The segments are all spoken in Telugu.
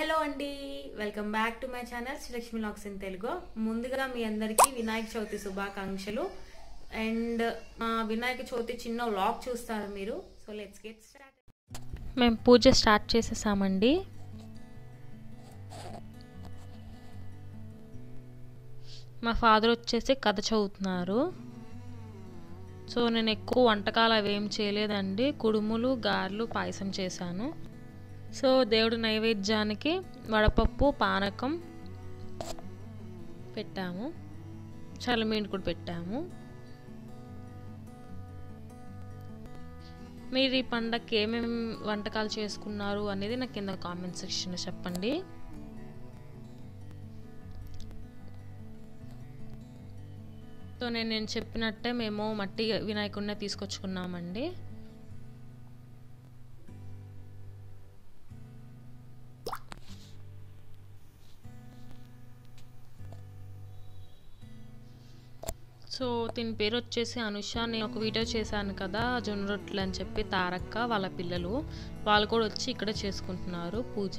హలో అండి welcome back to my channel Srilakshmi లాక్స్ ఇన్ తెలుగు ముందుగా మీ అందరికీ వినాయక చవితి శుభాకాంక్షలు అండ్ మా వినాయక చవితి చిన్న వ్లాగ్ చూస్తారు మీరు సో లెట్స్ గెట్ స్టార్ట్ మేము పూజ స్టార్ట్ చేసేసామండి మా ఫాదర్ వచ్చేసి కథ చదువుతున్నారు సో నేను ఎక్కువ వంటకాలు అవి ఏం చేయలేదండి కుడుములు గారెలు పాయసం చేశాను సో దేవుడి నైవేద్యానికి వడపప్పు పానకం పెట్టాము చల్లమీండి కూడా పెట్టాము మీరు ఈ పండగకి ఏమేమి వంటకాలు చేసుకున్నారు అనేది నాకు కింద కామెంట్ సెక్షన్లో చెప్పండి సో నేను నేను చెప్పినట్టే మేము మట్టి వినాయకుడినే తీసుకొచ్చుకున్నామండి సో దీని పేరు వచ్చేసి అనుష నేను ఒక వీడియో చేశాను కదా జొన్న రొట్టెలు అని చెప్పి తారక్క వాళ్ళ పిల్లలు వాళ్ళు కూడా వచ్చి ఇక్కడ చేసుకుంటున్నారు పూజ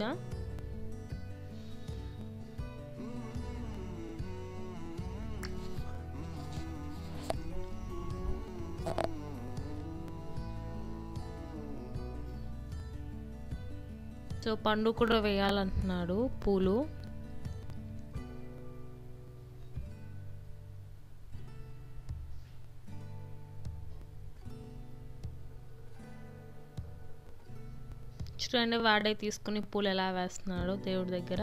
సో పండు కూడా వేయాలంటున్నాడు పూలు చూడండి వాడే తీసుకుని పూలు ఎలా వేస్తున్నాడు దేవుడి దగ్గర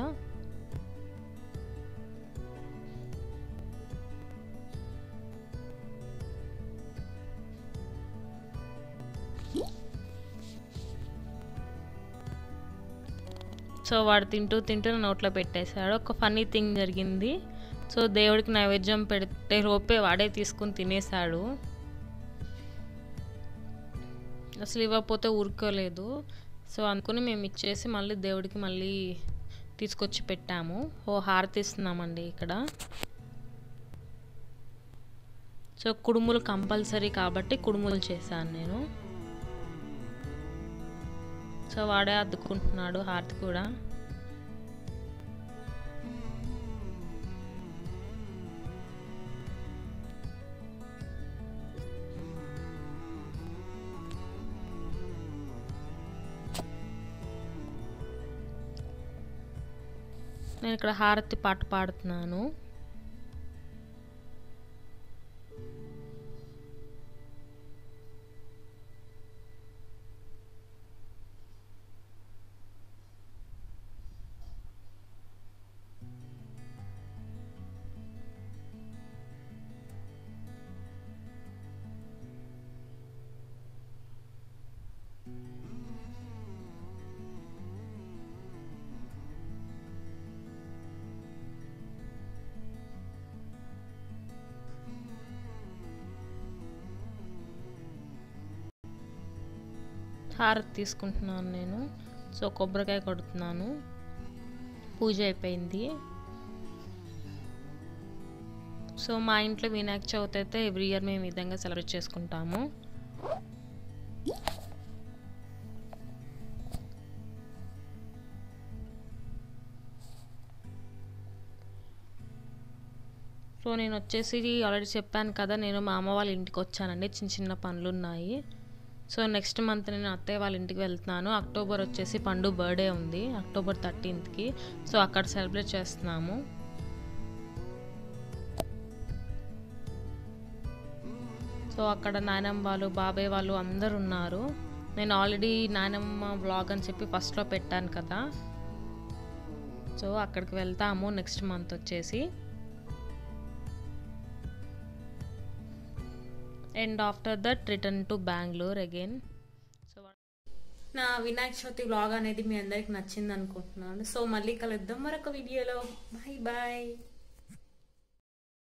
సో వాడు తింటూ తింటూ నోట్లో పెట్టేశాడు ఒక ఫన్నీ థింగ్ జరిగింది సో దేవుడికి నైవేద్యం పెడితే లోపే వాడే తీసుకుని తినేశాడు అసలు ఇవ్వకపోతే ఊరుకోలేదు సో అనుకుని మేము ఇచ్చేసి మళ్ళీ దేవుడికి మళ్ళీ తీసుకొచ్చి పెట్టాము ఓ హారతి ఇస్తున్నామండి ఇక్కడ సో కుడుములు కంపల్సరీ కాబట్టి కుడుములు చేశాను నేను సో వాడే అద్దుకుంటున్నాడు హారతి కూడా నేను ఇక్కడ హారతి పాట పాడుతున్నాను హారతి తీసుకుంటున్నాను నేను సో కొబ్బరికాయ కొడుతున్నాను పూజ అయిపోయింది సో మా ఇంట్లో వినాయక చవితి అయితే ఎవ్రీ ఇయర్ మేము ఈ విధంగా సెలబ్రేట్ చేసుకుంటాము సో నేను వచ్చేసి ఆల్రెడీ చెప్పాను కదా నేను మా అమ్మ వాళ్ళ ఇంటికి వచ్చానండి చిన్న చిన్న పనులు ఉన్నాయి సో నెక్స్ట్ మంత్ నేను అత్తయ్య వాళ్ళ ఇంటికి వెళ్తున్నాను అక్టోబర్ వచ్చేసి పండు బర్త్డే ఉంది అక్టోబర్ థర్టీన్త్కి సో అక్కడ సెలబ్రేట్ చేస్తున్నాము సో అక్కడ నాయనమ్మ వాళ్ళు బాబాయ్ వాళ్ళు అందరు ఉన్నారు నేను ఆల్రెడీ నాయనమ్మ బ్లాగ్ అని చెప్పి ఫస్ట్లో పెట్టాను కదా సో అక్కడికి వెళ్తాము నెక్స్ట్ మంత్ వచ్చేసి and after that return to Bengaluru again so నా వినాయక చవితి వ్లాగ్ అనేది మీ అందరికి నచ్చింది అనుకుంటున్నాను సో మళ్ళీ కలుద్దాం మరొక వీడియోలో బాయ్ బాయ్